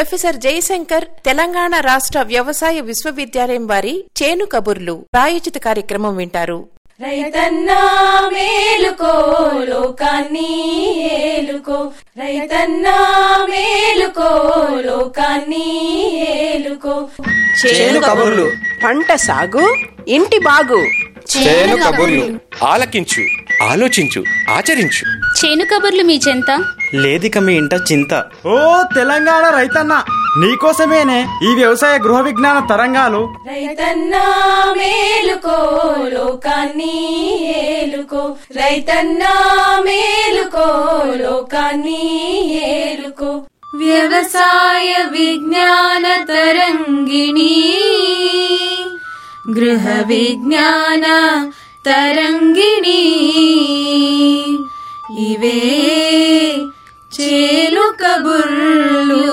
professor Jayashankar Telangana రాష్ట్ర వ్యవసాయ విశ్వవిద్యాలయం వారి చేను కబుర్లు ప్రాయోజిత కార్యక్రమం వింటారు రైతన్నా మేలుకో లోకాన్ని ఏలుకో రైతన్నా మేలుకో లోకాన్ని ఏలుకో చేను కబుర్లు పంట సాగు ఇంటి బాగు చేను కబుర్లు ఆలకించు ఆలోచించు ఆచరించు చేను కబుర్లు మీ చెంత లేదిక మీ ఇంట చింత ఓ తెలంగాణ రైతన్న నీకోసమేనే ఈ వ్యవసాయ గృహ విజ్ఞాన తరంగాలు రైతన్నా మేలుకో లోకాన్ని ఏలుకో రైతన్నా మేలుకో లోకాన్ని ఏలుకో వ్యవసాయ విజ్ఞాన తరంగిణి గృహ విజ్ఞాన తరంగిణి ఇవే చేలు కబుర్లు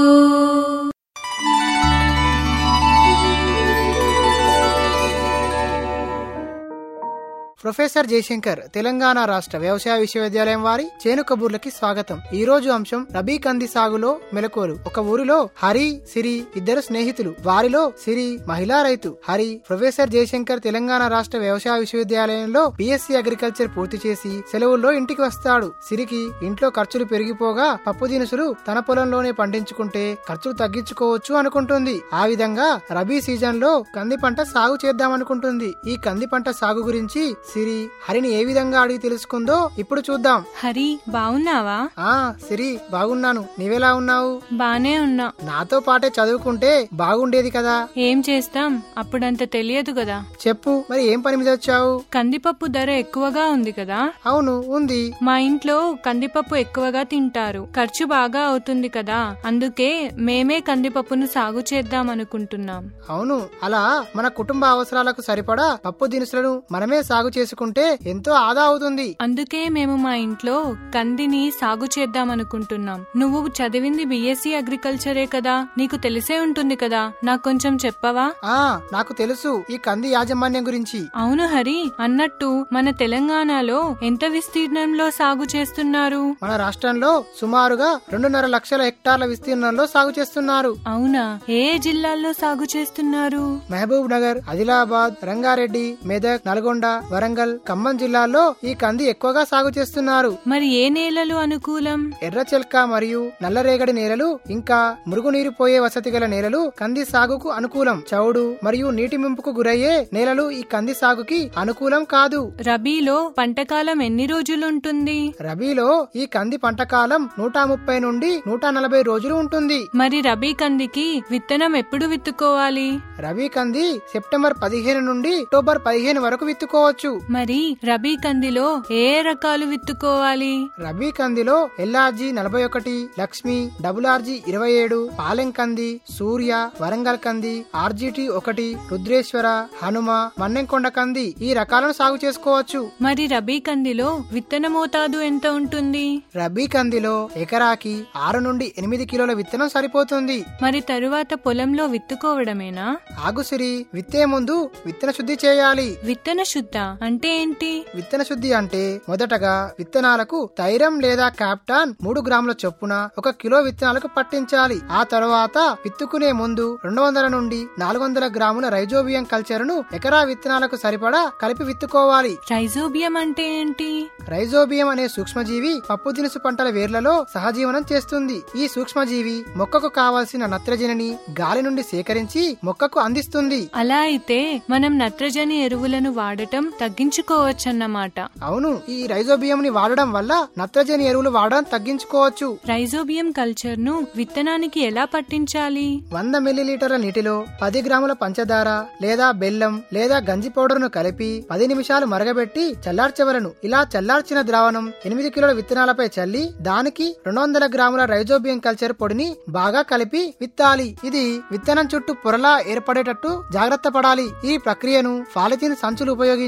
ప్రొఫెసర్ జయశంకర్ తెలంగాణ రాష్ట్ర వ్యవసాయ విశ్వవిద్యాలయం వారి చేను కబూర్లకి స్వాగతం ఈ రోజు అంశం రబీ కంది సాగులో మెలకువలు ఒక ఊరిలో హరి సిరి ఇద్దరు స్నేహితులు వారిలో సిరి మహిళా రైతు హరి ప్రొఫెసర్ జయశంకర్ తెలంగాణ రాష్ట్ర వ్యవసాయ విశ్వవిద్యాలయంలో బిఎస్సి అగ్రికల్చర్ పూర్తి చేసి సెలవుల్లో ఇంటికి వస్తాడు సిరికి ఇంట్లో ఖర్చులు పెరిగిపోగా పప్పు దినుసులు తన పొలంలోనే పండించుకుంటే ఖర్చులు తగ్గించుకోవచ్చు అనుకుంటుంది ఆ విధంగా రబీ సీజన్ లో కంది పంట సాగు చేద్దామనుకుంటుంది ఈ కంది పంట సాగు గురించి సిరి హరిని ఏ విధంగా అడిగి తెలుసుకుందో ఇప్పుడు చూద్దాం హరి బావున్నావా ఆ సిరి బాగున్నాను నీవెలా ఉన్నావు బానే ఉన్నా నాతో పాటే చదువుకుంటే బాగుండేది కదా ఏం చేస్తాం అప్పుడంత తెలియదు కదా చెప్పు మరి ఏం పని మీద వచ్చావు కందిపప్పు ధర ఎక్కువగా ఉంది కదా అవును ఉంది మా ఇంట్లో కందిపప్పు ఎక్కువగా తింటారు ఖర్చు బాగా అవుతుంది కదా అందుకే మేమే కందిపప్పును సాగు చేద్దాం అనుకుంటున్నాం అవును అలా మన కుటుంబ అవసరాలకు సరిపడా పప్పు దినుసులను మనమే సాగు చేసుకుంటే ఎంతో ఆదా అవుతుంది అందుకే మేము మా ఇంట్లో కందిని సాగు చేద్దాం అనుకుంటున్నాం నువ్వు చదివింది బిఎస్సి అగ్రికల్చరే కదా నీకు తెలిసే ఉంటుంది కదా నాకు కొంచెం చెప్పవా ఆ నాకు తెలుసు ఈ కంది యాజమాన్యం గురించి అవును హరి అన్నట్టు మన తెలంగాణలో ఎంత విస్తీర్ణంలో సాగు చేస్తున్నారు మన రాష్ట్రంలో సుమారుగా రెండున్నర లక్షల హెక్టార్ల విస్తీర్ణంలో సాగు చేస్తున్నారు అవునా ఏ ఏ జిల్లాల్లో సాగు చేస్తున్నారు మహబూబ్ నగర్ ఆదిలాబాద్ రంగారెడ్డి మెదక్ నల్గొండ వరంగల్ ఖమ్మం జిల్లాల్లో ఈ కంది ఎక్కువగా సాగు చేస్తున్నారు మరి ఏ నేలలు అనుకూలం ఎర్రచెల్క మరియు నల్లరేగడి నేలలు ఇంకా మురుగునీరు పోయే వసతి గల నేలలు కంది సాగుకు అనుకూలం చౌడు మరియు నీటి మింపుకు గురయ్యే నేలలు ఈ కంది సాగుకి అనుకూలం కాదు రబీలో పంటకాలం ఎన్ని రోజులుంటుంది రబీలో ఈ కంది పంట కాలం నూట ముప్పై నుండి నూట నలభై రోజులు ఉంటుంది మరి రబీ కందికి విత్తనం ఎప్పుడు విత్తుకోవాలి రబీ కంది సెప్టెంబర్ పదిహేను నుండి అక్టోబర్ పదిహేను వరకు విత్తుకోవచ్చు మరి రబీ కందిలో ఏ ఏ రకాలు విత్తుకోవాలి రబీ కందిలో ఎల్ఆర్జీ నలభై ఒకటి లక్ష్మి డబుల్ ఆర్జీ ఇరవై ఏడు పాలెం కంది సూర్య వరంగల్ కంది ఆర్జీటీ ఒకటి రుద్రేశ్వర హనుమ మన్నెంకొండ కంది ఈ రకాలను సాగు చేసుకోవచ్చు మరి రబీ కందిలో విత్తన మోతాదు ఎంత ఉంటుంది రబీ కందిలో ఎకరాకి ఆరు నుండి ఎనిమిది కిలోల విత్తనం సరిపోతుంది మరి తరువాత పొలంలో విత్తుకోవడమేనా ఆగుసిరి విత్తే ముందు విత్తన శుద్ధి చేయాలి విత్తన శుద్ధ అంటే ఏంటి విత్తన శుద్ధి అంటే మొదటగా విత్తనాలకు తైరం లేదా కాప్టాన్ మూడు గ్రాముల చొప్పున ఒక కిలో విత్తనాలకు పట్టించాలి ఆ తర్వాత విత్తుకునే ముందు రెండు వందల నుండి నాలుగు వందల గ్రాముల రైజోబియం కల్చర్ ను ఎకరా విత్తనాలకు సరిపడా కలిపి విత్తుకోవాలి రైజోబియం అంటే ఏంటి రైజోబియం అనే సూక్ష్మజీవి పప్పు దినుసు పంటల వేర్లలో సహజీవనం చేస్తుంది ఈ సూక్ష్మజీవి మొక్కకు కావాల్సిన నత్రజనిని గాలి నుండి సేకరించి మొక్కకు అందిస్తుంది అలా అయితే మనం నత్రజని ఎరువులను వాడటం తగ్గించుకోవచ్చన్నమాట అవును ఈ రైజోబియం ని వాడడం వల్ల నత్రజని ఎరువులు వాడడం తగ్గించుకోవచ్చు రైజోబియం కల్చర్ ను విత్తనానికి ఎలా పట్టించాలి వంద మిల్లీలీటర్ల నీటిలో పది గ్రాముల పంచదార లేదా బెల్లం లేదా గంజి పౌడర్ ను కలిపి పది నిమిషాలు మరగబెట్టి చల్లార్చవలను ఇలా చల్లార్చిన ద్రావణం ఎనిమిది కిలోల విత్తనాలపై చల్లి దానికి రెండు వందల గ్రాముల రైజోబియం కల్చర్ పొడిని బాగా కలిపి విత్తాలి ఇది విత్తనం చుట్టూ పొరలా ఏర్పడేటట్టు జాగ్రత్త పడాలి ఈ ప్రక్రియను పాలిథిన్ సంచులు ఉపయోగించి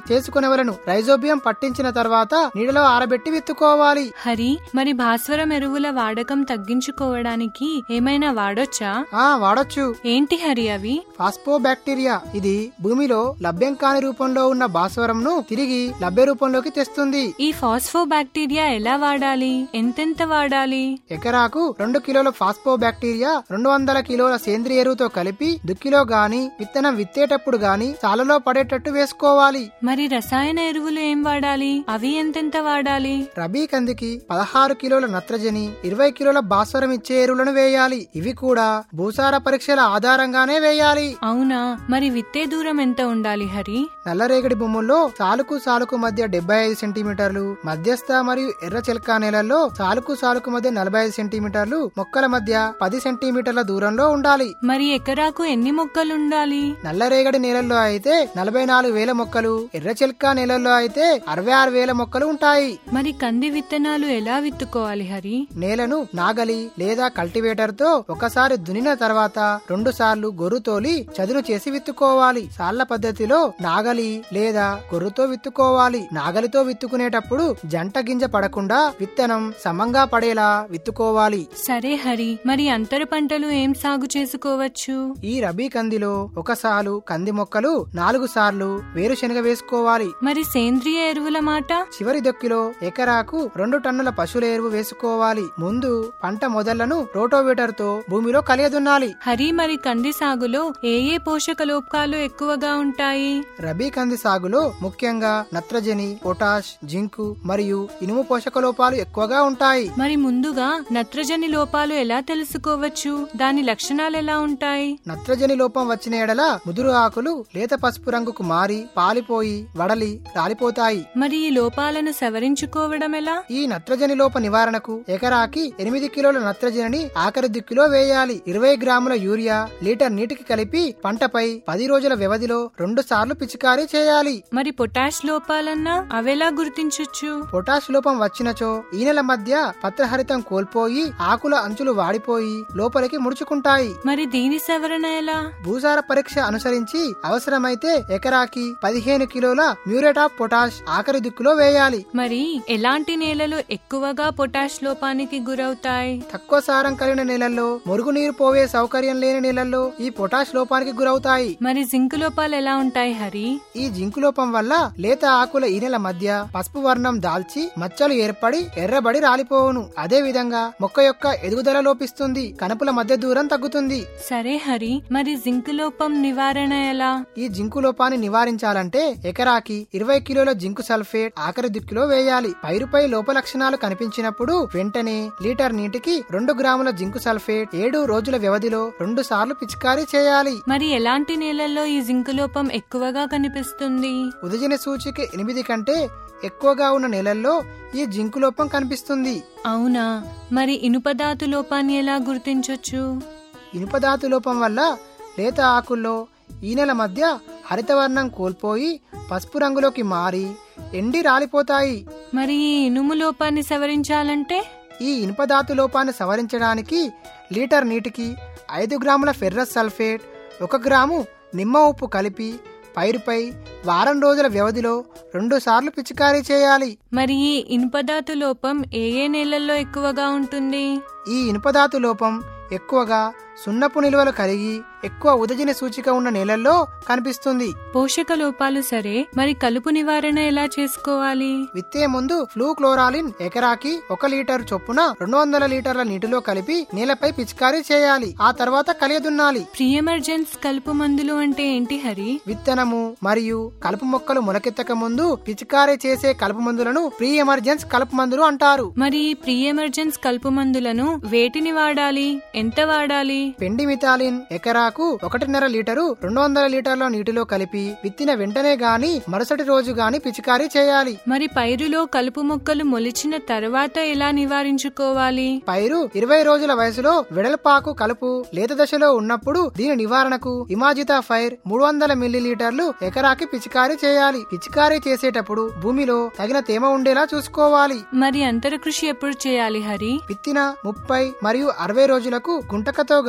చేసుకునేవలను రైజోబియం పట్టించిన తర్వాత నీడలో ఆరబెట్టి విత్తుకోవాలి హరి మరి భాస్వరం ఎరువుల వాడకం తగ్గించుకోవడానికి ఏమైనా వాడొచ్చా ఆ వాడొచ్చు ఏంటి హరి అవి ఫాస్పో బ్యాక్టీరియా ఇది భూమిలో లభ్యం కాని రూపంలో ఉన్న భాస్వరంను తిరిగి లభ్య రూపంలోకి తెస్తుంది ఈ ఫాస్ఫో బ్యాక్టీరియా ఎలా వాడాలి ఎంతెంత వాడాలి ఎకరాకు రెండు కిలోల ఫాస్పో బ్యాక్టీరియా రెండు వందల కిలోల సేంద్రియ ఎరువుతో కలిపి దుక్కిలో గాని విత్తనం విత్తేటప్పుడు గాని చాలలో పడేటట్టు వేసుకోవాలి మరి రసాయన ఎరువులు ఏం వాడాలి అవి ఎంతెంత వాడాలి రబీ కందికి పదహారు కిలోల నత్రజని ఇరవై కిలోల భాస్వరం ఇచ్చే ఎరువులను వేయాలి ఇవి కూడా భూసార పరీక్షల ఆధారంగానే వేయాలి అవునా మరి విత్తే దూరం ఎంత ఉండాలి హరి నల్లరేగడి భూముల్లో సాలుకు సాలుకు మధ్య డెబ్బై ఐదు సెంటీమీటర్లు మధ్యస్థ మరియు ఎర్ర చిలకా నేలల్లో సాలుకు సాలుకు మధ్య నలభై ఐదు సెంటీమీటర్లు మొక్కల మధ్య పది సెంటీమీటర్ల దూరంలో ఉండాలి మరి ఎకరాకు ఎన్ని మొక్కలు ఉండాలి నల్లరేగడి నేలల్లో అయితే నలభై నాలుగు వేల మొక్కలు ఎర్ర చిలకా నేలల్లో అయితే అరవై ఆరు వేల మొక్కలు ఉంటాయి మరి కంది విత్తనాలు ఎలా విత్తుకోవాలి హరి నేలను నాగలి లేదా కల్టివేటర్ తో ఒకసారి దున్నిన తర్వాత రెండు సార్లు గొర్రు తోలి చదును చేసి విత్తుకోవాలి సాళ్ల పద్ధతిలో నాగలి లేదా గొర్రుతో విత్తుకోవాలి నాగలితో విత్తుకునేటప్పుడు జంట గింజ పడకుండా విత్తనం సమంగా పడేలా విత్తుకోవాలి సరే హరి మరి అంతర పంటలు ఏం సాగు చేసుకోవచ్చు ఈ రబీ కందిలో ఒక సాలు కంది మొక్కలు నాలుగు సార్లు వేరుశనగ వేసుకోవాలి మరి సేంద్రియ ఎరువుల మాట చివరి దొక్కిలో ఎకరాకు రెండు టన్నుల పశువుల ఎరువు వేసుకోవాలి ముందు పంట మొదళ్లను రోటోవేటర్ తో భూమిలో కలియదున్నాలి హరి మరి కంది సాగులో ఏ ఏ పోషక లోపాలు ఎక్కువగా ఉంటాయి రబీ కంది సాగులో ముఖ్యంగా నత్రజని పొటాష్ జింకు మరియు ఇనుము పోషక లోపాలు ఎక్కువగా ఉంటాయి మరి ముందుగా నత్రజని లోపాలు ఎలా తెలుసుకోవచ్చు దాని లక్షణాలు ఎలా ఉంటాయి నత్రజని లోపం వచ్చిన ఎడల ముదురు ఆకులు లేత పసుపు రంగుకు మారి పాలిపోయి వడలి రాలిపోతాయి మరి ఈ లోపాలను సవరించుకోవడం ఎలా ఈ నత్రజని లోప నివారణకు ఎకరాకి ఎనిమిది కిలోల నత్రజనిని ఆఖరి దిక్కులో వేయాలి ఇరవై గ్రాముల యూరియా లీటర్ నీటికి కలిపి పంటపై పది రోజుల వ్యవధిలో రెండు సార్లు పిచికారీ చేయాలి మరి పొటాష్ లోపాలన్నా అవెలా గుర్తించొచ్చు పొటాష్ లోపం వచ్చినచో ఈ నెల మధ్య పత్రహరితం కోల్పోయి ఆకుల అంచులు వాడిపోయి లోపలికి ముడుచుకుంటాయి మరి దీని సవరణ ఎలా భూసార పరీక్ష అనుసరించి అవసరమైతే ఎకరాకి పదిహేను కిలోల మ్యూరేట్ ఆఫ్ పొటాష్ ఆఖరి దిక్కులో వేయాలి మరి ఎలాంటి నేలలు ఎక్కువగా పొటాష్ లోపానికి గురవుతాయి తక్కువ సారం కలిగిన నేలల్లో మురుగునీరు పోవే సౌకర్యం లేని నేలల్లో ఈ పొటాష్ లోపానికి గురవుతాయి మరి జింక్ లోపాలు ఎలా ఉంటాయి హరి ఈ జింకు లోపం వల్ల లేత ఆకుల ఈనెల మధ్య పసుపు వర్ణం దాల్చి మచ్చలు ఏర్పడి ఎర్రబడి రాలిపోవును అదే విధంగా మొక్క యొక్క ఎదుగుదల లోపిస్తుంది కనుపుల మధ్య దూరం తగ్గుతుంది సరే హరి మరి జింక్ లోపం నివారణ ఎలా ఈ జింకు లోపాన్ని నివారించాలంటే ఎకరాకి ఇరవై కిలోల జింకు సల్ఫేట్ ఆఖరి దిక్కులో వేయాలి పైరుపై లోప లక్షణాలు కనిపించినప్పుడు వెంటనే లీటర్ నీటికి రెండు గ్రాముల జింకు సల్ఫేట్ ఏడు రోజుల వ్యవధిలో రెండు సార్లు పిచికారీ చేయాలి మరి ఎలాంటి నేలల్లో ఈ జింక్ లోపం ఎక్కువగా కనిపిస్తుంది ఉదజన సూచిక ఎనిమిది కంటే ఎక్కువగా ఉన్న నెలల్లో ఈ జింకు లోపం కనిపిస్తుంది అవునా మరి ఇనుపధాతు లోపాన్ని ఎలా గుర్తించొచ్చు ఇనుపధాతు లోపం వల్ల లేత ఆకుల్లో ఈనెల మధ్య హరితవర్ణం కోల్పోయి పసుపు రంగులోకి మారి ఎండి రాలిపోతాయి మరి ఈ ఇనుము లోపాన్ని సవరించాలంటే ఈ ఇనుపధాతు లోపాన్ని సవరించడానికి లీటర్ నీటికి ఐదు గ్రాముల ఫెర్రస్ సల్ఫేట్ ఒక గ్రాము నిమ్మ ఉప్పు కలిపి పైరుపై వారం రోజుల వ్యవధిలో రెండు సార్లు పిచికారీ చేయాలి మరి ఈ ఇనుపధాతు లోపం ఏ ఏ నేలల్లో ఎక్కువగా ఉంటుంది ఈ ఇనుపధాతు లోపం ఎక్కువగా సున్నపు నిల్వలు కలిగి ఎక్కువ ఉదజన సూచిక ఉన్న నేలల్లో కనిపిస్తుంది పోషక లోపాలు సరే మరి కలుపు నివారణ ఎలా చేసుకోవాలి విత్తే ముందు ఫ్లూ క్లోరాలిన్ ఎకరాకి ఒక లీటర్ చొప్పున రెండు వందల లీటర్ల నీటిలో కలిపి నేలపై పిచికారీ చేయాలి ఆ తర్వాత కలియదున్నాలి ప్రీ ఎమర్జెన్స్ కలుపు మందులు అంటే ఏంటి హరి విత్తనము మరియు కలుపు మొక్కలు మొలకెత్తక ముందు పిచికారీ చేసే కలుపు మందులను ప్రీ ఎమర్జెన్స్ కలుపు మందులు అంటారు మరి ఈ ప్రీ ఎమర్జెన్స్ కలుపు మందులను వేటిని వాడాలి ఎంత వాడాలి పెండిమిథాలిన్ ఎకరాకు ఒకటిన్నర లీటరు రెండు వందల లీటర్ల నీటిలో కలిపి విత్తిన వెంటనే గాని మరుసటి రోజు గాని పిచికారీ చేయాలి మరి పైరులో కలుపు మొక్కలు మొలిచిన తర్వాత ఎలా నివారించుకోవాలి పైరు ఇరవై రోజుల వయసులో వెడల్పాకు కలుపు లేత దశలో ఉన్నప్పుడు దీని నివారణకు ఇమాజితా ఫైర్ మూడు వందల మిల్లీలీటర్లు ఎకరాకి పిచికారీ చేయాలి పిచికారీ చేసేటప్పుడు భూమిలో తగిన తేమ ఉండేలా చూసుకోవాలి మరి అంతర కృషి ఎప్పుడు చేయాలి హరి విత్తిన ముప్పై మరియు అరవై రోజులకు గుంటకతో గాని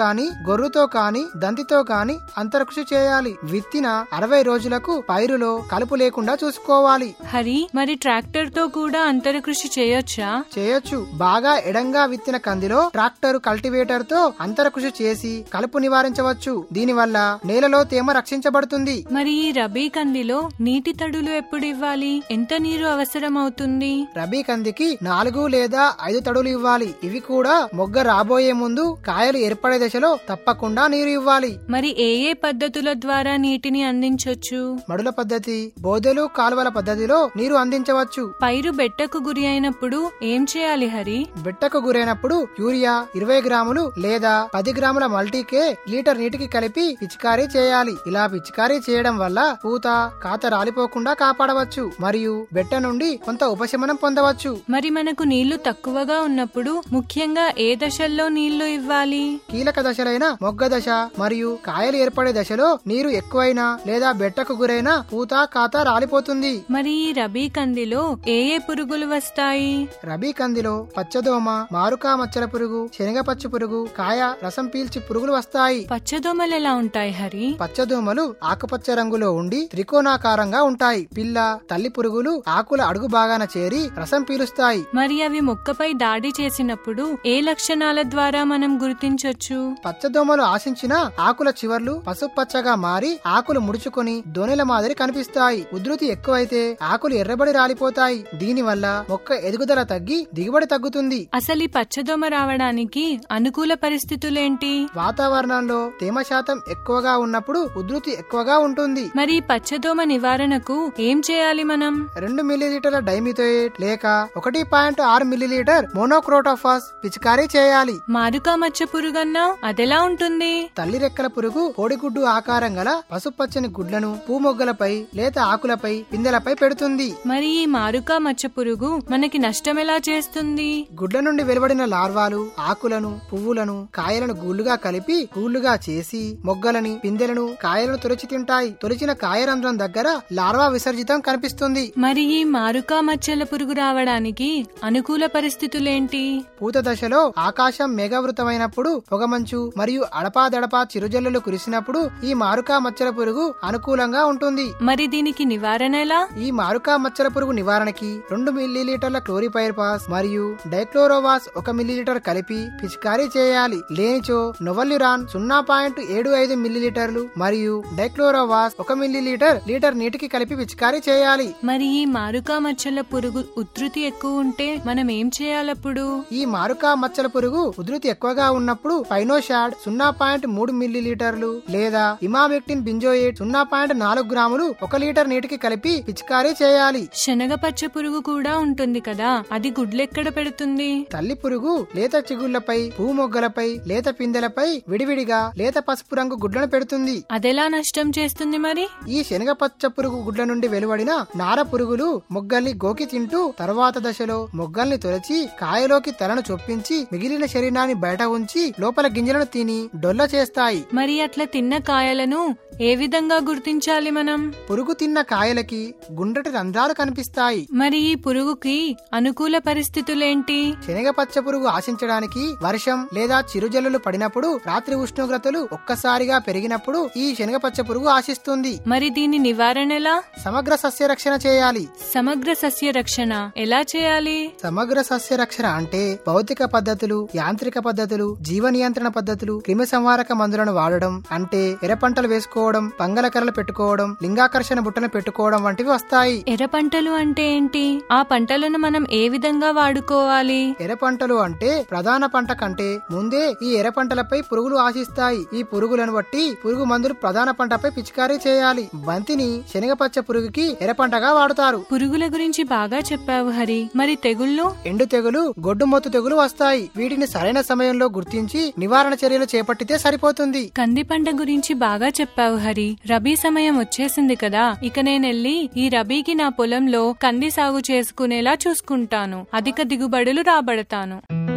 కాని గొర్రుతో కాని దంతితో కాని అంతరకృషి చేయాలి విత్తిన అరవై రోజులకు పైరులో కలుపు లేకుండా చూసుకోవాలి హరి మరి ట్రాక్టర్ తో కూడా అంతర కృషి చేయొచ్చా చేయొచ్చు బాగా ఎడంగా విత్తిన కందిలో ట్రాక్టర్ కల్టివేటర్ తో అంతరకృషి చేసి కలుపు నివారించవచ్చు దీనివల్ల నేలలో తేమ రక్షించబడుతుంది మరి ఈ రబీ కందిలో నీటి తడులు ఎప్పుడు ఇవ్వాలి ఎంత నీరు అవసరం అవుతుంది రబీ కందికి నాలుగు లేదా ఐదు తడులు ఇవ్వాలి ఇవి కూడా మొగ్గ రాబోయే ముందు కాయలు ఏర్పడే దశలో తప్పకుండా నీరు ఇవ్వాలి మరి ఏ ఏ పద్ధతుల ద్వారా నీటిని అందించొచ్చు మడుల పద్ధతి బోదెలు కాలువల పద్ధతిలో నీరు అందించవచ్చు పైరు బెట్టకు గురి అయినప్పుడు ఏం చేయాలి హరి బిట్టకు గురైనప్పుడు యూరియా ఇరవై గ్రాములు లేదా పది గ్రాముల మల్టీకే లీటర్ నీటికి కలిపి పిచికారీ చేయాలి ఇలా పిచికారీ చేయడం వల్ల పూత కాత రాలిపోకుండా కాపాడవచ్చు మరియు బెట్ట నుండి కొంత ఉపశమనం పొందవచ్చు మరి మనకు నీళ్లు తక్కువగా ఉన్నప్పుడు ముఖ్యంగా ఏ దశల్లో నీళ్లు ఇవ్వాలి కీలక దశలైన మొగ్గ దశ మరియు కాయలు ఏర్పడే దశలో నీరు ఎక్కువైనా లేదా బెట్టకు గురైనా పూత కాత రాలిపోతుంది మరి ఈ రబీ కందిలో ఏ ఏ పురుగులు వస్తాయి రబీ కందిలో పచ్చదోమ మారుకా మచ్చల పురుగు శనగ పచ్చ పురుగు కాయ రసం పీల్చి పురుగులు వస్తాయి పచ్చదోమలు ఎలా ఉంటాయి హరి పచ్చదోమలు ఆకుపచ్చ రంగులో ఉండి త్రికోణాకారంగా ఉంటాయి పిల్ల తల్లి పురుగులు ఆకుల అడుగు భాగాన చేరి రసం పీలుస్తాయి మరి అవి మొక్కపై దాడి చేసినప్పుడు ఏ లక్షణాల ద్వారా మనం గుర్తించొచ్చు పచ్చదోమలు ఆశించిన ఆకుల చివర్లు పసుపు పచ్చగా మారి ఆకులు ముడుచుకొని దోణెల మాదిరి కనిపిస్తాయి ఉధృతి ఎక్కువైతే ఆకులు ఎర్రబడి రాలిపోతాయి దీనివల్ల మొక్క ఎదుగుదల తగ్గి దిగుబడి తగ్గుతుంది అసలు ఈ పచ్చదోమ రావడానికి అనుకూల పరిస్థితులేంటి వాతావరణంలో తేమ శాతం ఎక్కువగా ఉన్నప్పుడు ఉధృతి ఎక్కువగా ఉంటుంది మరి ఈ పచ్చదోమ నివారణకు ఏం చేయాలి మనం రెండు మిల్లీలీటర్ల డైమిథోయేట్ లేక ఒకటి పాయింట్ ఆరు మిల్లీలీటర్ మోనోక్రోటోఫాస్ పిచికారీ చేయాలి మారుకా మచ్చ పురుగన్నా అదెలా ఉంటుంది తల్లి రెక్కల పురుగు కోడిగుడ్డు ఆకారం గల పసుపచ్చని గుడ్లను పూమొగ్గలపై లేత ఆకులపై పిందెలపై పెడుతుంది మరి ఈ మారుకా మచ్చ పురుగు మనకి నష్టం ఎలా చేస్తుంది గుడ్ల నుండి వెలువడిన లార్వాలు ఆకులను పువ్వులను కాయలను గూళ్ళుగా కలిపి గూళ్ళుగా చేసి మొగ్గలని పిందెలను కాయలను తొలిచి తింటాయి తొలిచిన కాయరంధ్రం దగ్గర లార్వా విసర్జితం కనిపిస్తుంది మరి ఈ మారుకా మచ్చల పురుగు రావడానికి అనుకూల పరిస్థితులేంటి పూత దశలో ఆకాశం మేఘావృతమైనప్పుడు పొగమంచు మరియు అడపాదడపా చిరుజల్లులు కురిసినప్పుడు ఈ మారుకా మచ్చల పురుగు అనుకూలంగా ఉంటుంది మరి దీనికి నివారణ ఎలా ఈ మారుకా మచ్చల పురుగు నివారణకి రెండు మిల్లీలీటర్ల క్లోరిపైర్పాస్ మరియు డైక్లోరోవాస్ ఒక మిల్లీలీటర్ కలిపి పిచికారీ చేయాలి లేనిచో నొవల్యురాన్ సున్నా పాయింట్ ఏడు ఐదు మిల్లీలీటర్లు మరియు డైక్లోరోవాస్ ఒక మిల్లీలీటర్ లీటర్ నీటికి కలిపి పిచికారీ చేయాలి మరి ఈ మారుకా మచ్చల పురుగు ఉధృతి ఎక్కువ ఉంటే మనం ఏం చేయాలప్పుడు ఈ మారుకా మచ్చల పురుగు ఉధృతి ఎక్కువగా ఉన్నప్పుడు పైనోషాడ్ సున్నా పాయింట్ మూడు మిల్లీలీటర్లు లేదా ఇమామెక్టిన్ బింజోయేట్ సున్నా పాయింట్ నాలుగు గ్రాములు ఒక లీటర్ నీటికి కలిపి పిచికారీ చేయాలి శనగ పచ్చ పురుగు కూడా ఉంటుంది కదా అది గుడ్లెక్కడ పెడుతుంది తల్లి పురుగు లేత చిగుళ్లపై పువ్వు మొగ్గలపై లేత పిందెలపై విడివిడిగా లేత పసుపు రంగు గుడ్లను పెడుతుంది అదెలా నష్టం చేస్తుంది మరి ఈ శనగ పచ్చ పురుగు గుడ్ల నుండి వెలువడిన నార పురుగులు మొగ్గల్ని గోకి తింటూ తర్వాత దశలో మొగ్గల్ని తొలచి కాయలోకి తలను చొప్పించి మిగిలిన శరీరాన్ని బయట ఉంచి లోపల గింజలను తిని డొల్ల చేస్తాయి మరి అట్లా తిన్న కాయలను ఏ విధంగా గుర్తించాలి మనం పురుగు తిన్న కాయలకి గుండ్రటి రంధ్రాలు కనిపిస్తాయి మరి ఈ పురుగుకి అనుకూల పరిస్థితులేంటి శనగ పచ్చ పురుగు ఆశించడానికి వర్షం లేదా చిరుజల్లులు పడినప్పుడు రాత్రి ఉష్ణోగ్రతలు ఒక్కసారిగా పెరిగినప్పుడు ఈ శనగ పచ్చ పురుగు ఆశిస్తుంది మరి దీని నివారణ ఎలా సమగ్ర సస్య రక్షణ చేయాలి సమగ్ర సస్య రక్షణ ఎలా చేయాలి సమగ్ర సస్య రక్షణ అంటే భౌతిక పద్ధతులు యాంత్రిక పద్ధతులు జీవ నియంత్రణ పద్ధతులు క్రిమి సంహారక మందులను వాడడం అంటే ఎర్ర పంటలు వేసుకోవడం పంగల కర్రలు పెట్టుకోవడం లింగాకర్షణ బుట్టను పెట్టుకోవడం వంటివి వస్తాయి ఎర్ర పంటలు అంటే ఏంటి ఆ పంటలను మనం ఏ విధంగా వాడుకోవాలి ఎర్ర పంటలు అంటే ప్రధాన పంట కంటే ముందే ఈ ఎర్ర పంటలపై పురుగులు ఆశిస్తాయి ఈ పురుగులను బట్టి పురుగు మందులు ప్రధాన పంటపై పిచికారీ చేయాలి బంతిని శనగపచ్చ పురుగుకి ఎర్ర పంటగా వాడుతారు పురుగుల గురించి బాగా చెప్పావు హరి మరి తెగుళ్ళు ఎండు తెగులు గొడ్డుమొత్తు తెగులు వస్తాయి వీటిని సరైన సమయంలో గుర్తించి నివారణ చర్యలు చేపట్టితే సరిపోతుంది కంది పంట గురించి బాగా చెప్పావు హరి రబీ సమయం వచ్చేసింది కదా ఇక నేనెళ్ళి ఈ రబీకి నా పొలంలో కంది సాగు చేసుకునేలా చూసుకుంటాను అధిక దిగుబడులు రాబడతాను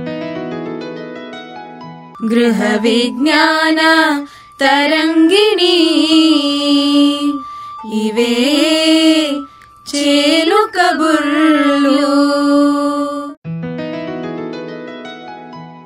గృహ విజ్ఞాన తరంగిణి ఇవే చేలు కబుర్లు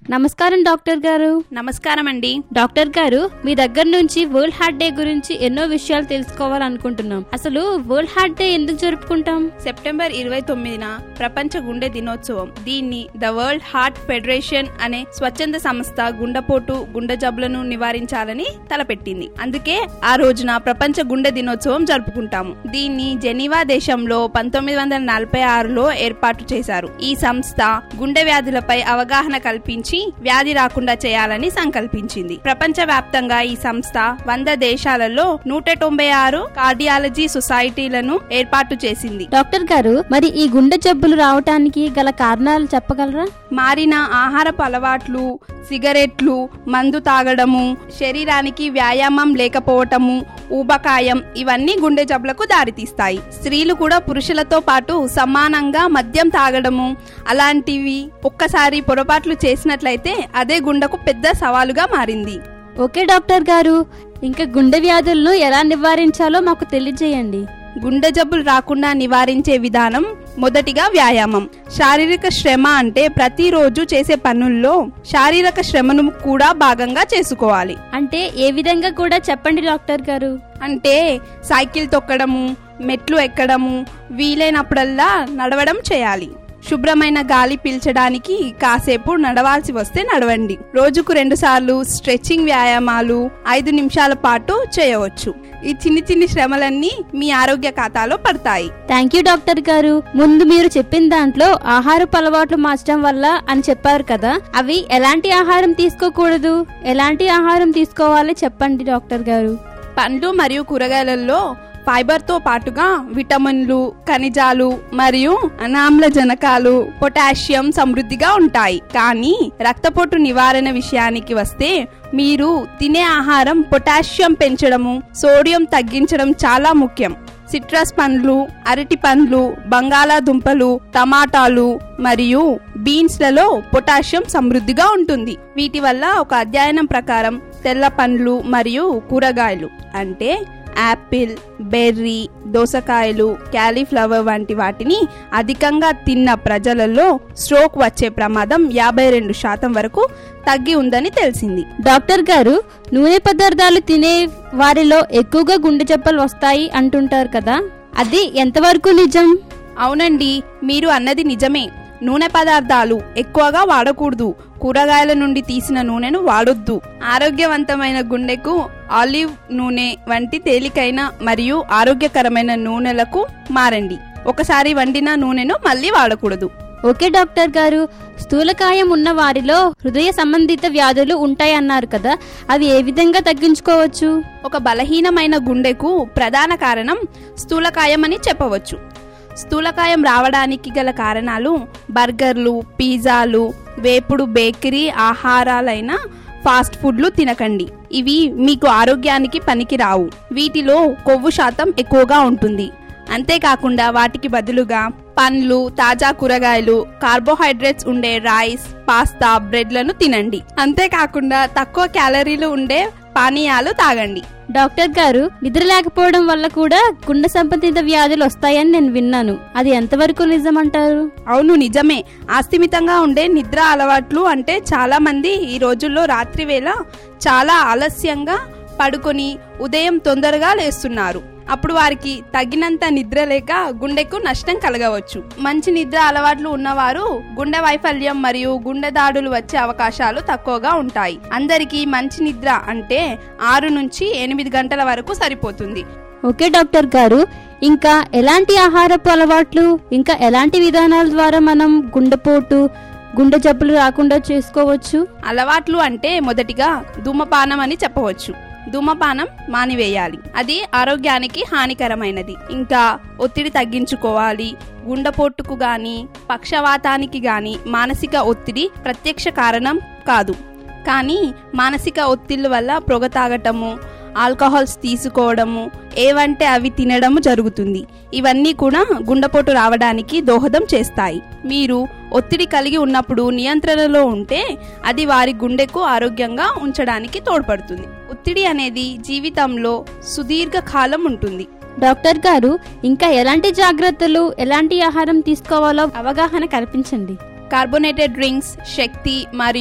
నమస్కారం డాక్టర్ గారు నమస్కారం అండి డాక్టర్ గారు మీ దగ్గర నుంచి వరల్డ్ హార్ట్ డే గురించి ఎన్నో విషయాలు తెలుసుకోవాలనుకుంటున్నాం అసలు వరల్డ్ హార్ట్ డే ఎందుకు జరుపుకుంటాం సెప్టెంబర్ ఇరవై తొమ్మిదిన ప్రపంచ గుండె దినోత్సవం దీన్ని ద వరల్డ్ హార్ట్ ఫెడరేషన్ అనే స్వచ్ఛంద సంస్థ గుండెపోటు గుండె జబ్బులను నివారించాలని తలపెట్టింది అందుకే ఆ రోజున ప్రపంచ గుండె దినోత్సవం జరుపుకుంటాము దీన్ని జెనీవా దేశంలో పంతొమ్మిది వందల నలభై ఆరులో ఏర్పాటు చేశారు ఈ సంస్థ గుండె వ్యాధులపై అవగాహన కల్పించి వ్యాధి రాకుండా చేయాలని సంకల్పించింది ప్రపంచ వ్యాప్తంగా ఈ సంస్థ వంద దేశాలలో నూట తొంభై ఆరు కార్డియాలజీ సొసైటీలను ఏర్పాటు చేసింది డాక్టర్ గారు మరి ఈ గుండె జబ్బులు రావటానికి గల కారణాలు చెప్పగలరా మారిన ఆహారపు అలవాట్లు సిగరెట్లు మందు తాగడము శరీరానికి వ్యాయామం లేకపోవటము ఊబకాయం ఇవన్నీ గుండె జబ్బులకు దారితీస్తాయి స్త్రీలు కూడా పురుషులతో పాటు సమానంగా మద్యం తాగడము అలాంటివి ఒక్కసారి పొరపాట్లు చేసినట్లయితే అదే గుండెకు పెద్ద సవాలుగా మారింది ఓకే డాక్టర్ గారు ఇంకా గుండె వ్యాధులను ఎలా నివారించాలో మాకు తెలియజేయండి గుండె జబ్బులు రాకుండా నివారించే విధానం మొదటిగా వ్యాయామం శారీరక శ్రమ అంటే ప్రతిరోజు చేసే పనుల్లో శారీరక శ్రమను కూడా భాగంగా చేసుకోవాలి అంటే ఏ విధంగా కూడా చెప్పండి డాక్టర్ గారు అంటే సైకిల్ తొక్కడము మెట్లు ఎక్కడము వీలైనప్పుడల్లా నడవడం చేయాలి శుభ్రమైన గాలి పీల్చడానికి కాసేపు నడవాల్సి వస్తే నడవండి రోజుకు రెండు సార్లు స్ట్రెచ్చింగ్ వ్యాయామాలు ఐదు నిమిషాల పాటు చేయవచ్చు ఈ చిన్ని చిన్ని శ్రమలన్నీ మీ ఆరోగ్య ఖాతాలో పడతాయి థ్యాంక్ యూ డాక్టర్ గారు ముందు మీరు చెప్పిన దాంట్లో ఆహారపు అలవాట్లు మార్చడం వల్ల అని చెప్పారు కదా అవి ఎలాంటి ఆహారం తీసుకోకూడదు ఎలాంటి ఆహారం తీసుకోవాలి చెప్పండి డాక్టర్ గారు పండ్లు మరియు కూరగాయలలో ఫైబర్ తో పాటుగా విటమిన్లు ఖనిజాలు మరియు అనామ్లజనకాలు పొటాషియం సమృద్ధిగా ఉంటాయి కానీ రక్తపోటు నివారణ విషయానికి వస్తే మీరు తినే ఆహారం పొటాషియం పెంచడము సోడియం తగ్గించడం చాలా ముఖ్యం సిట్రస్ పండ్లు అరటి పండ్లు బంగాళాదుంపలు టమాటాలు మరియు బీన్స్లలో పొటాషియం సమృద్ధిగా ఉంటుంది వీటి వల్ల ఒక అధ్యయనం ప్రకారం తెల్ల పండ్లు మరియు కూరగాయలు అంటే యాపిల్ బెర్రీ దోసకాయలు క్యాలీఫ్లవర్ వంటి వాటిని అధికంగా తిన్న ప్రజలలో స్ట్రోక్ వచ్చే ప్రమాదం యాభై రెండు శాతం వరకు తగ్గి ఉందని తెలిసింది డాక్టర్ గారు నూనె పదార్థాలు తినే వారిలో ఎక్కువగా గుండె జబ్బలు వస్తాయి అంటుంటారు కదా అది ఎంతవరకు నిజం అవునండి మీరు అన్నది నిజమే నూనె పదార్థాలు ఎక్కువగా వాడకూడదు కూరగాయల నుండి తీసిన నూనెను వాడొద్దు ఆరోగ్యవంతమైన గుండెకు ఆలివ్ నూనె వంటి తేలికైన మరియు ఆరోగ్యకరమైన నూనెలకు మారండి ఒకసారి వండిన నూనెను మళ్ళీ వాడకూడదు ఓకే డాక్టర్ గారు స్థూలకాయం ఉన్న వారిలో హృదయ సంబంధిత వ్యాధులు ఉంటాయన్నారు కదా అవి ఏ విధంగా తగ్గించుకోవచ్చు ఒక బలహీనమైన గుండెకు ప్రధాన కారణం స్థూలకాయం అని చెప్పవచ్చు స్థూలకాయం రావడానికి గల కారణాలు బర్గర్లు పిజ్జాలు వేపుడు బేకరీ ఆహారాలైన ఫాస్ట్ ఫుడ్లు తినకండి ఇవి మీకు ఆరోగ్యానికి పనికి రావు వీటిలో కొవ్వు శాతం ఎక్కువగా ఉంటుంది అంతేకాకుండా వాటికి బదులుగా పండ్లు తాజా కూరగాయలు కార్బోహైడ్రేట్స్ ఉండే రైస్ పాస్తా బ్రెడ్లను తినండి అంతేకాకుండా తక్కువ క్యాలరీలు ఉండే పానీయాలు తాగండి డాక్టర్ గారు నిద్ర లేకపోవడం వల్ల కూడా గుండె సంబంధిత వ్యాధులు వస్తాయని నేను విన్నాను అది ఎంతవరకు నిజమంటారు అవును నిజమే ఆస్థిమితంగా ఉండే నిద్ర అలవాట్లు అంటే చాలా మంది ఈ రోజుల్లో రాత్రి వేళ చాలా ఆలస్యంగా పడుకొని ఉదయం తొందరగా లేస్తున్నారు అప్పుడు వారికి తగినంత నిద్ర లేక గుండెకు నష్టం కలగవచ్చు మంచి నిద్ర అలవాట్లు ఉన్నవారు గుండె వైఫల్యం మరియు గుండె దాడులు వచ్చే అవకాశాలు తక్కువగా ఉంటాయి అందరికీ మంచి నిద్ర అంటే ఆరు నుంచి ఎనిమిది గంటల వరకు సరిపోతుంది ఓకే డాక్టర్ గారు ఇంకా ఎలాంటి ఆహారపు అలవాట్లు ఇంకా ఎలాంటి విధానాల ద్వారా మనం గుండెపోటు గుండె జబ్బులు రాకుండా చేసుకోవచ్చు అలవాట్లు అంటే మొదటిగా ధూమపానం అని చెప్పవచ్చు ధూమపానం మానివేయాలి అది ఆరోగ్యానికి హానికరమైనది ఇంకా ఒత్తిడి తగ్గించుకోవాలి గుండెపోటుకు గాని పక్షవాతానికి గాని మానసిక ఒత్తిడి ప్రత్యక్ష కారణం కాదు కానీ మానసిక ఒత్తిళ్ల వల్ల పొగ తాగటము ఆల్కహాల్స్ తీసుకోవడము ఏవంటే అవి తినడము జరుగుతుంది ఇవన్నీ కూడా గుండెపోటు రావడానికి దోహదం చేస్తాయి మీరు ఒత్తిడి కలిగి ఉన్నప్పుడు నియంత్రణలో ఉంటే అది వారి గుండెకు ఆరోగ్యంగా ఉంచడానికి తోడ్పడుతుంది ఒత్తిడి అనేది జీవితంలో సుదీర్ఘ కాలం ఉంటుంది డాక్టర్ గారు ఇంకా ఎలాంటి జాగ్రత్తలు ఎలాంటి ఆహారం తీసుకోవాలో అవగాహన కల్పించండి కార్బోనేటెడ్ డ్రింక్స్ శక్తి మరియు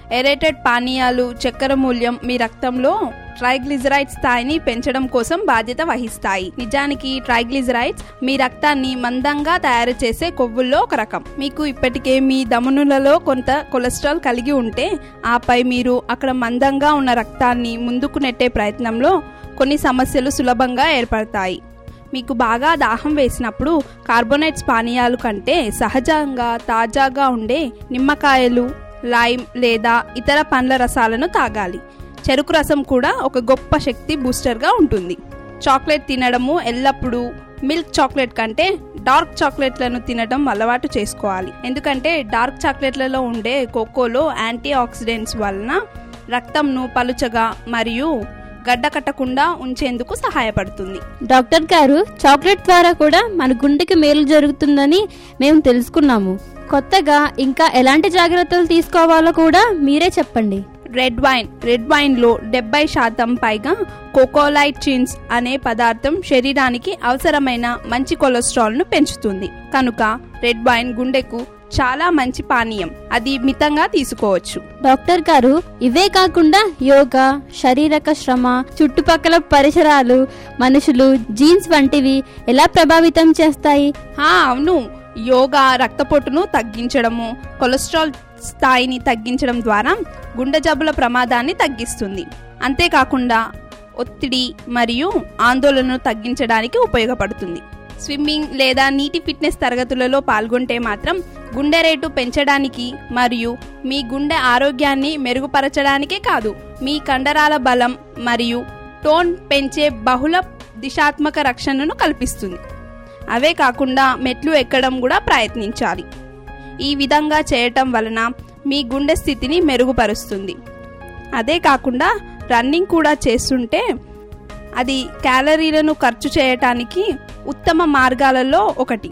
ఎరేటెడ్ పానీయాలు చక్కెర మూల్యం మీ రక్తంలో ట్రైగ్లిజరైడ్ స్థాయిని పెంచడం కోసం బాధ్యత వహిస్తాయి నిజానికి ట్రైగ్లిజరైడ్స్ మీ రక్తాన్ని మందంగా తయారు చేసే కొవ్వుల్లో ఒక రకం మీకు ఇప్పటికే మీ దమనులలో కొంత కొలెస్ట్రాల్ కలిగి ఉంటే ఆపై మీరు అక్కడ మందంగా ఉన్న రక్తాన్ని ముందుకు నెట్టే ప్రయత్నంలో కొన్ని సమస్యలు సులభంగా ఏర్పడతాయి మీకు బాగా దాహం వేసినప్పుడు కార్బోనేట్స్ పానీయాలు కంటే సహజంగా తాజాగా ఉండే నిమ్మకాయలు లైమ్ లేదా ఇతర పండ్ల రసాలను తాగాలి చెరుకు రసం కూడా ఒక గొప్ప శక్తి బూస్టర్గా ఉంటుంది చాక్లెట్ తినడము ఎల్లప్పుడూ మిల్క్ చాక్లెట్ కంటే డార్క్ చాక్లెట్లను తినడం అలవాటు చేసుకోవాలి ఎందుకంటే డార్క్ చాక్లెట్లలో ఉండే కోకోలో యాంటీ ఆక్సిడెంట్స్ వలన రక్తంను పలుచగా మరియు గడ్డకట్టకుండా ఉంచేందుకు సహాయపడుతుంది డాక్టర్ గారు చాక్లెట్ ద్వారా కూడా మన గుండెకి మేలు జరుగుతుందని మేము తెలుసుకున్నాము కొత్తగా ఇంకా ఎలాంటి జాగ్రత్తలు తీసుకోవాలో కూడా మీరే చెప్పండి రెడ్ వైన్ రెడ్ వైన్ లో డెబ్బై శాతం పైగా కోకోలైచిన్స్ అనే పదార్థం శరీరానికి అవసరమైన మంచి కొలెస్ట్రాల్ ను పెంచుతుంది కనుక రెడ్ వైన్ గుండెకు చాలా మంచి పానీయం అది మితంగా తీసుకోవచ్చు డాక్టర్ గారు ఇవే కాకుండా యోగా శారీరక శ్రమ చుట్టుపక్కల పరిసరాలు మనుషులు జీన్స్ వంటివి ఎలా ప్రభావితం చేస్తాయి హా అవును యోగా రక్తపోటును తగ్గించడము కొలెస్ట్రాల్ స్థాయిని తగ్గించడం ద్వారా గుండె జబ్బుల ప్రమాదాన్ని తగ్గిస్తుంది అంతేకాకుండా ఒత్తిడి మరియు ఆందోళనను తగ్గించడానికి ఉపయోగపడుతుంది స్విమ్మింగ్ లేదా నీటి ఫిట్నెస్ తరగతులలో పాల్గొంటే మాత్రం గుండె రేటు పెంచడానికి మరియు మీ గుండె ఆరోగ్యాన్ని మెరుగుపరచడానికే కాదు మీ కండరాల బలం మరియు టోన్ పెంచే బహుళ దిశాత్మక రక్షణను కల్పిస్తుంది అవే కాకుండా మెట్లు ఎక్కడం కూడా ప్రయత్నించాలి ఈ విధంగా చేయటం వలన మీ గుండె స్థితిని మెరుగుపరుస్తుంది అదే కాకుండా రన్నింగ్ కూడా చేస్తుంటే అది క్యాలరీలను ఖర్చు చేయటానికి ఉత్తమ మార్గాలలో ఒకటి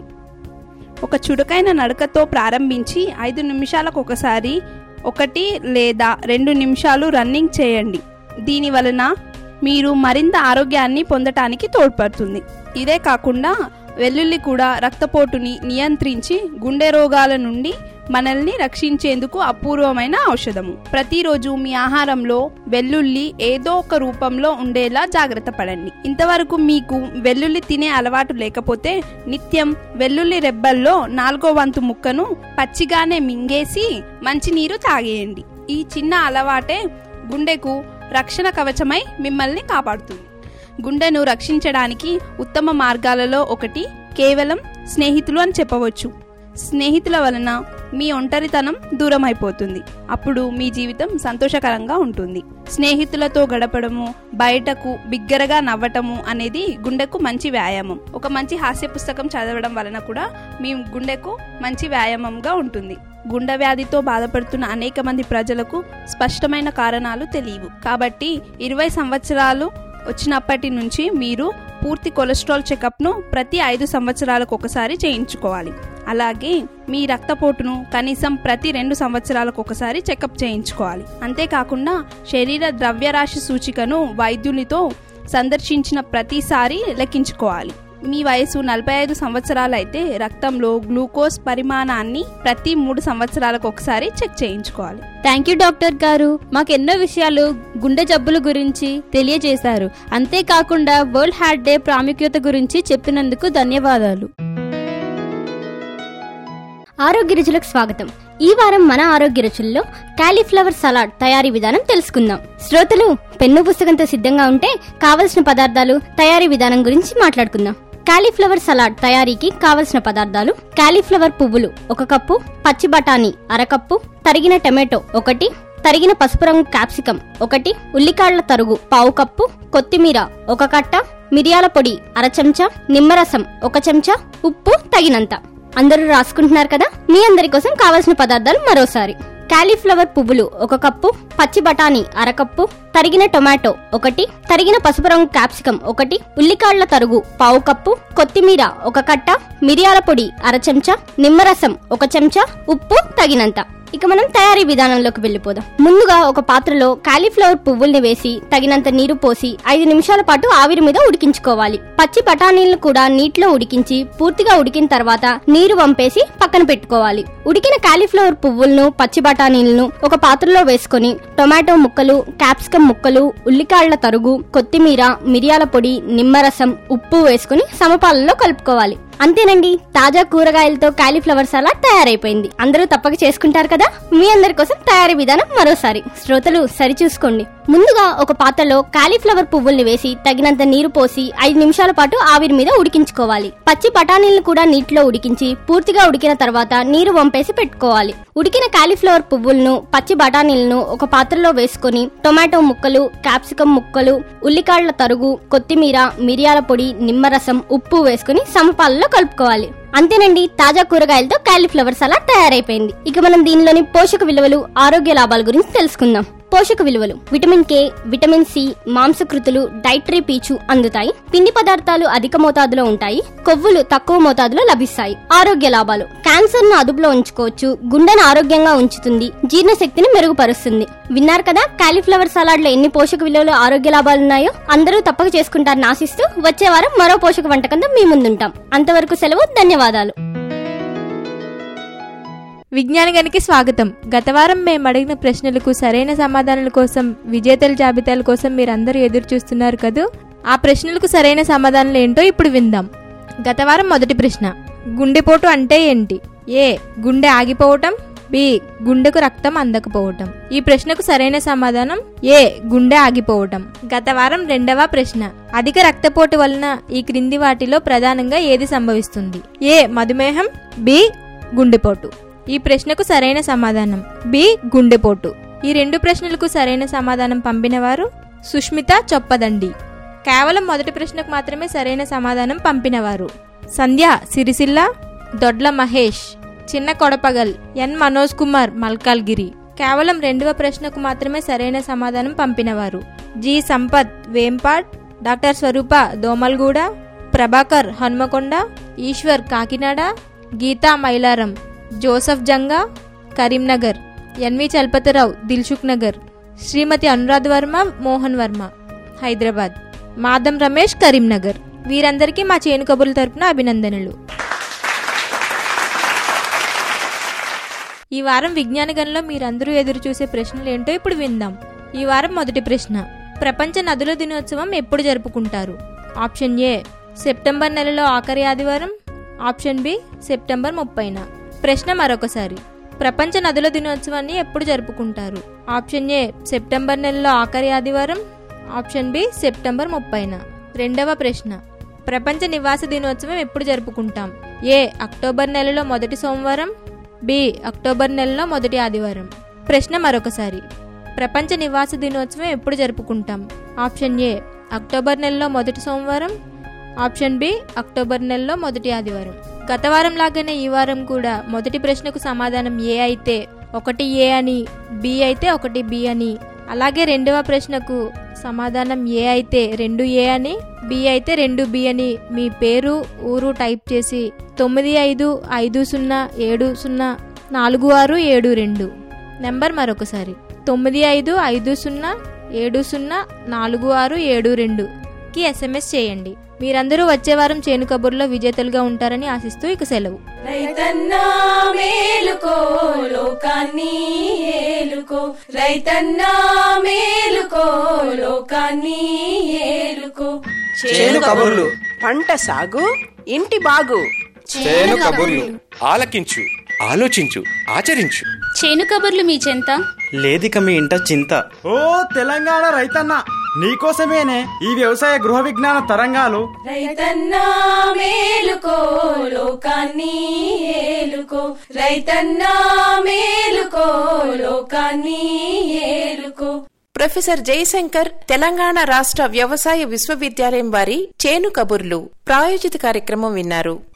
ఒక చురుకైన నడకతో ప్రారంభించి ఐదు నిమిషాలకు ఒకసారి ఒకటి లేదా రెండు నిమిషాలు రన్నింగ్ చేయండి దీని వలన మీరు మరింత ఆరోగ్యాన్ని పొందటానికి తోడ్పడుతుంది ఇదే కాకుండా వెల్లుల్లి కూడా రక్తపోటుని నియంత్రించి గుండె రోగాల నుండి మనల్ని రక్షించేందుకు అపూర్వమైన ఔషధము ప్రతిరోజు మీ ఆహారంలో వెల్లుల్లి ఏదో ఒక రూపంలో ఉండేలా జాగ్రత్త పడండి ఇంతవరకు మీకు వెల్లుల్లి తినే అలవాటు లేకపోతే నిత్యం వెల్లుల్లి రెబ్బల్లో నాలుగో వంతు ముక్కను పచ్చిగానే మింగేసి మంచినీరు తాగేయండి ఈ చిన్న అలవాటే గుండెకు రక్షణ కవచమై మిమ్మల్ని కాపాడుతుంది గుండెను రక్షించడానికి ఉత్తమ మార్గాలలో ఒకటి కేవలం స్నేహితులు అని చెప్పవచ్చు స్నేహితుల వలన మీ ఒంటరితనం దూరం అయిపోతుంది అప్పుడు మీ జీవితం సంతోషకరంగా ఉంటుంది స్నేహితులతో గడపడము బయటకు బిగ్గరగా నవ్వటము అనేది గుండెకు మంచి వ్యాయామం ఒక మంచి హాస్య పుస్తకం చదవడం వలన కూడా మీ గుండెకు మంచి వ్యాయామంగా ఉంటుంది గుండె వ్యాధితో బాధపడుతున్న అనేక మంది ప్రజలకు స్పష్టమైన కారణాలు తెలియవు కాబట్టి ఇరవై సంవత్సరాలు వచ్చినప్పటి నుంచి మీరు పూర్తి కొలెస్ట్రాల్ చెకప్ను ప్రతి ఐదు సంవత్సరాలకు ఒకసారి చేయించుకోవాలి అలాగే మీ రక్తపోటును కనీసం ప్రతి రెండు సంవత్సరాలకు ఒకసారి చెకప్ చేయించుకోవాలి అంతేకాకుండా శరీర ద్రవ్యరాశి సూచికను వైద్యునితో సందర్శించిన ప్రతిసారి లెక్కించుకోవాలి మీ వయసు నలభై ఐదు సంవత్సరాలు అయితే రక్తంలో గ్లూకోజ్ పరిమాణాన్ని ప్రతి మూడు సంవత్సరాలకు ఒకసారి చెక్ చేయించుకోవాలి థ్యాంక్ యూ డాక్టర్ గారు మాకు ఎన్నో విషయాలు గుండె జబ్బుల గురించి తెలియజేశారు అంతేకాకుండా వరల్డ్ హార్ట్ డే ప్రాముఖ్యత గురించి చెప్పినందుకు ధన్యవాదాలు ఆరోగ్య రుచులకు స్వాగతం ఈ వారం మన ఆరోగ్య రుచుల్లో కాలీఫ్లవర్ సలాడ్ తయారీ విధానం తెలుసుకుందాం శ్రోతలు పెన్ను పుస్తకంతో సిద్ధంగా ఉంటే కావలసిన పదార్థాలు తయారీ విధానం గురించి మాట్లాడుకుందాం కాలీఫ్లవర్ సలాడ్ తయారీకి కావలసిన పదార్థాలు కాలీఫ్లవర్ పువ్వులు ఒక కప్పు పచ్చి బఠానీ అరకప్పు తరిగిన టమాటో ఒకటి తరిగిన పసుపు రంగు క్యాప్సికం ఒకటి ఉల్లికాళ్ల తరుగు పావు కప్పు కొత్తిమీర ఒక కట్ట మిరియాల పొడి అర చెంచా నిమ్మరసం ఒక చెంచా ఉప్పు తగినంత అందరూ రాసుకుంటున్నారు కదా మీ అందరి కోసం కావాల్సిన పదార్థాలు మరోసారి కాలీఫ్లవర్ పువ్వులు ఒక కప్పు పచ్చి బఠానీ అరకప్పు తరిగిన టొమాటో ఒకటి తరిగిన పసుపు రంగు క్యాప్సికం ఒకటి ఉల్లికాళ్ల తరుగు పావు కప్పు కొత్తిమీర ఒక కట్ట మిరియాల పొడి అర చెంచా నిమ్మరసం ఒక చెంచా ఉప్పు తగినంత ఇక మనం తయారీ విధానంలోకి వెళ్ళిపోదాం ముందుగా ఒక పాత్రలో కాలీఫ్లవర్ పువ్వుల్ని వేసి తగినంత నీరు పోసి ఐదు నిమిషాల పాటు ఆవిరి మీద ఉడికించుకోవాలి పచ్చి బఠానీలను కూడా నీటిలో ఉడికించి పూర్తిగా ఉడికిన తర్వాత నీరు వంపేసి పక్కన పెట్టుకోవాలి ఉడికిన కాలీఫ్లవర్ పువ్వులను పచ్చి బఠానీలను ఒక పాత్రలో వేసుకొని టొమాటో ముక్కలు క్యాప్సికం ముక్కలు ఉల్లికాళ్ల తరుగు కొత్తిమీర మిరియాల పొడి నిమ్మరసం ఉప్పు వేసుకుని సమపాలలో కలుపుకోవాలి అంతేనండి తాజా కూరగాయలతో కాలీఫ్లవర్ సలాడ్ తయారైపోయింది అందరూ తప్పక చేసుకుంటారు కదా మీ అందరి కోసం తయారీ విధానం మరోసారి శ్రోతలు సరిచూసుకోండి ముందుగా ఒక పాత్రలో కాలీఫ్లవర్ పువ్వుల్ని వేసి తగినంత నీరు పోసి ఐదు నిమిషాల పాటు ఆవిరి మీద ఉడికించుకోవాలి పచ్చి బఠానీలను కూడా నీటిలో ఉడికించి పూర్తిగా ఉడికిన తర్వాత నీరు వంపేసి పెట్టుకోవాలి ఉడికిన కాలీఫ్లవర్ పువ్వులను పచ్చి బఠానీలను ఒక పాత్రలో వేసుకొని టొమాటో ముక్కలు క్యాప్సికం ముక్కలు ఉల్లికాళ్ల తరుగు కొత్తిమీర మిరియాల పొడి నిమ్మరసం ఉప్పు వేసుకుని సమపాలలో కలుపుకోవాలి అంతేనండి తాజా కూరగాయలతో కాలీఫ్లవర్ సలాడ్ తయారైపోయింది ఇక మనం దీనిలోని పోషక విలువలు ఆరోగ్య లాభాల గురించి తెలుసుకుందాం పోషక విలువలు విటమిన్ కే విటమిన్ సి మాంసకృతులు డైటరీ పీచు అందుతాయి పిండి పదార్థాలు అధిక మోతాదులో ఉంటాయి కొవ్వులు తక్కువ మోతాదులో లభిస్తాయి ఆరోగ్య లాభాలు క్యాన్సర్ ను అదుపులో ఉంచుకోవచ్చు గుండెను ఆరోగ్యంగా ఉంచుతుంది జీర్ణశక్తిని మెరుగుపరుస్తుంది విన్నారు కదా కాలీఫ్లవర్ సలాడ్ లో ఎన్ని పోషక విలువలు ఆరోగ్య లాభాలు ఉన్నాయో అందరూ తప్పక చేసుకుంటారని ఆశిస్తూ వచ్చే వారం మరో పోషక వంటకంతో మీ ముందుంటాం అంతవరకు సెలవు ధన్యవాదాలు విజ్ఞానగానికి స్వాగతం గత వారం మేము అడిగిన ప్రశ్నలకు సరైన సమాధానాల కోసం విజేతల జాబితాల కోసం మీరందరూ ఎదురు చూస్తున్నారు కదూ ఆ ప్రశ్నలకు సరైన సమాధానాలు ఏంటో ఇప్పుడు విందాం గత వారం మొదటి ప్రశ్న గుండెపోటు అంటే ఏంటి ఏ గుండె ఆగిపోవటం బి గుండెకు రక్తం అందకపోవటం ఈ ప్రశ్నకు సరైన సమాధానం ఏ గుండె ఆగిపోవటం గత వారం రెండవ ప్రశ్న అధిక రక్తపోటు వలన ఈ క్రింది వాటిలో ప్రధానంగా ఏది సంభవిస్తుంది ఏ మధుమేహం బి గుండెపోటు ఈ ప్రశ్నకు సరైన సమాధానం బి గుండెపోటు ఈ రెండు ప్రశ్నలకు సరైన సమాధానం పంపినవారు సుష్మిత చొప్పదండి కేవలం మొదటి ప్రశ్నకు మాత్రమే సరైన సమాధానం పంపినవారు సంధ్య సిరిసిల్ల దొడ్ల మహేష్ చిన్న కొడపగల్ ఎన్ మనోజ్ కుమార్ మల్కాల్గిరి కేవలం రెండవ ప్రశ్నకు మాత్రమే సరైన సమాధానం పంపినవారు G Sampath Vempad doctor Swaroopa Domalguda Prabhakar Hanamkonda Eshwar Kakinada Geetha Mailaram Joseph Janga Karimnagar N V Chalapathirao Dilsukh Nagar Srimathi Anuradh Varma Mohan Varma Hyderabad Madam Ramesh Karimnagar వీరందరికీ మా చేను కబుర్ల తరపున అభినందనలు ఈ వారం విజ్ఞాన గణంలో మీరందరూ ఎదురు చూసే ప్రశ్నలు ఏంటో ఇప్పుడు విందాం ఈ వారం మొదటి ప్రశ్న ప్రపంచ నదుల దినోత్సవం ఎప్పుడు జరుపుకుంటారు ఆప్షన్ ఏ సెప్టెంబర్ నెలలో ఆఖరి ఆదివారం ఆప్షన్ బి సెప్టెంబర్ ముప్పైన ప్రశ్న మరొకసారి ప్రపంచ నదుల దినోత్సవాన్ని ఎప్పుడు జరుపుకుంటారు ఆప్షన్ ఏ సెప్టెంబర్ నెలలో ఆఖరి ఆదివారం ఆప్షన్ బి సెప్టెంబర్ ముప్పైన రెండవ ప్రశ్న ప్రపంచ నివాస దినోత్సవం ఎప్పుడు జరుపుకుంటాం ఏ అక్టోబర్ నెలలో మొదటి సోమవారం బి అక్టోబర్ నెలలో మొదటి ఆదివారం ప్రశ్న మరొకసారి ప్రపంచ నివాస దినోత్సవం ఎప్పుడు జరుపుకుంటాం ఆప్షన్ ఏ అక్టోబర్ నెలలో మొదటి సోమవారం ఆప్షన్ బి అక్టోబర్ నెలలో మొదటి ఆదివారం గత వారం లాగానే ఈ వారం కూడా మొదటి ప్రశ్నకు సమాధానం ఏ అయితే ఒకటి ఏ అని బి అయితే ఒకటి బి అని అలాగే రెండవ ప్రశ్నకు సమాధానం ఏ అయితే రెండు ఏ అని బి అయితే రెండు బి అని మీ పేరు ఊరు టైప్ చేసి తొమ్మిది ఐదు ఐదు సున్నా ఏడు సున్నా నాలుగు ఆరు ఏడు రెండు నెంబర్ మరొకసారి తొమ్మిది ఐదు ఐదు సున్నా ఏడు సున్నా నాలుగు ఆరు ఏడు రెండుకి ఎస్ఎంఎస్ చేయండి మీరందరూ వచ్చే వారం చేను కబుర్లో విజేతలుగా ఉంటారని ఆశిస్తూ ఇక సెలవు రైతన్నా మేలుకో లోకాన్ని ఏలుకో రైతన్నా మేలుకో లోకాన్ని ఏలుకో చేను కబుర్లు పంట సాగు ఇంటి బాగు చేను కబుర్లు ఆలకించు ఆలోచించు ఆచరించు చేను కబుర్లు మీ చెంత లేదిక మీ ఇంట చింత ఓ తెలంగాణ రైతన్న నీకోసమేనే ఈ వ్యవసాయ గృహ విజ్ఞాన తరంగాలు రైతన్నా మేలుకో లోకాన్ని ఏలుకో రైతన్నా మేలుకో లోకాన్ని ఏలుకో ప్రొఫెసర్ జయశంకర్ తెలంగాణ రాష్ట్ర వ్యవసాయ విశ్వవిద్యాలయం వారి చేను కబుర్లు ప్రాయోజిత కార్యక్రమం విన్నారు